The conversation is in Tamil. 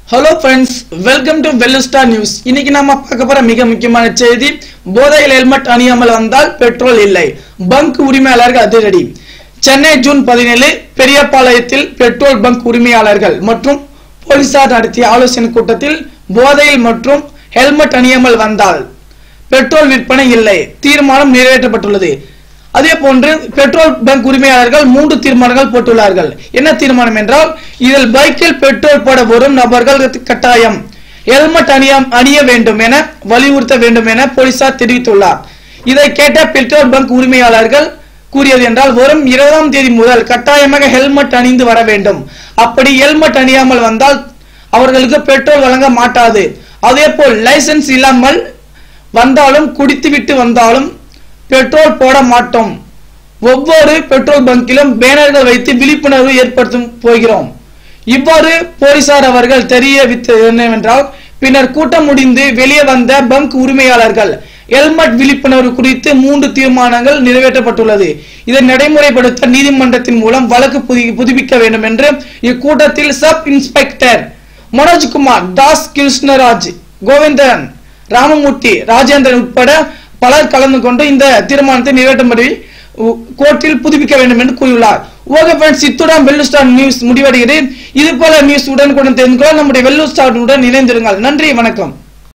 ஹலோ ஃப்ரெண்ட்ஸ் வெல்கம் டு வெல்லுஸ்டார் நியூஸ் இன்னைக்கு நாம பார்க்க போற மிக முக்கியமான செய்தி போதையில் ஹெல்மெட் அணியாமல் வந்தால் பெட்ரோல் இல்லை பங்க் உரிமையாளர்கள் அதிரடி சென்னை ஜூன் பதினேழு பெரியபாளையத்தில் பெட்ரோல் பங்க் உரிமையாளர்கள் மற்றும் போலீசார் நடத்திய ஆலோசனை கூட்டத்தில் போதையில் மற்றும் ஹெல்மெட் அணியாமல் வந்தால் பெட்ரோல் விற்பனை இல்லை தீர்மானம் நிறைவேற்றப்பட்டுள்ளது அதே போன்று பெட்ரோல் பங்க் உரிமையாளர்கள் மூன்று தீர்மானங்கள் போட்டுள்ளார்கள் என்ன தீர்மானம் என்றால் இதில் பைக்கில் பெட்ரோல் போட வரும் நபர்கள் கட்டாயம் ஹெல்மெட் அணிய அணிய வேண்டும் என வலியுறுத்த வேண்டும் என போலீசார் தெரிவித்துள்ளார் இதை கேட்ட பெட்ரோல் பங்க் உரிமையாளர்கள் கூறியது என்றால் வரும் இருபதாம் தேதி முதல் கட்டாயமாக ஹெல்மெட் அணிந்து வர வேண்டும் அப்படி ஹெல்மெட் அணியாமல் வந்தால் அவர்களுக்கு பெட்ரோல் வழங்க மாட்டாது அதே போல் லைசன்ஸ் இல்லாமல் வந்தாலும் குடித்துவிட்டு வந்தாலும் பெட்ரோல் போட மாட்டோம் ஒவ்வொரு பெட்ரோல் பங்கிலும் பேனர்கள் வைத்து விழிப்புணர்வு ஏற்படுத்தும் போகிறோம் இவ்வாறு போலீசார் அவர்கள் தெரிவித்தது என்னவென்றால் பின்னர் கூட்டம் முடிந்து வெளியே வந்த பங்க் உரிமையாளர்கள் ஹெல்மெட் விழிப்புணர்வு குறித்து மூன்று தீர்மானங்கள் நிறைவேற்றப்பட்டுள்ளது இதை நடைமுறைப்படுத்த நீதிமன்றத்தின் மூலம் வழக்கு புதி- புதுப்பிக்க வேண்டும் என்று இக்கூட்டத்தில் சப் இன்ஸ்பெக்டர் மனோஜ்குமார் தாஸ் கிருஷ்ணராஜ் கோவிந்தன் ராமமூர்த்தி ராஜேந்திரன் உட்பட பலர் கலந்து கொண்டு இந்த தீர்மானத்தை நிறைவேற்றும்படி உ- கோர்ட்டில் புதுப்பிக்க வேண்டும் என்று கூறியுள்ளார் ஓகே ஃப்ரெண்ட்ஸ் இத்துடன் வெல்லு ஸ்டார் நியூஸ் முடிவடைகிறது இது போல நியூஸ் உடனுக்குடன் தெரிந்து கொள்ள நம்முடைய வெல்லு ஸ்டார் உடன் இணைந்திருங்கள் நன்றி வணக்கம்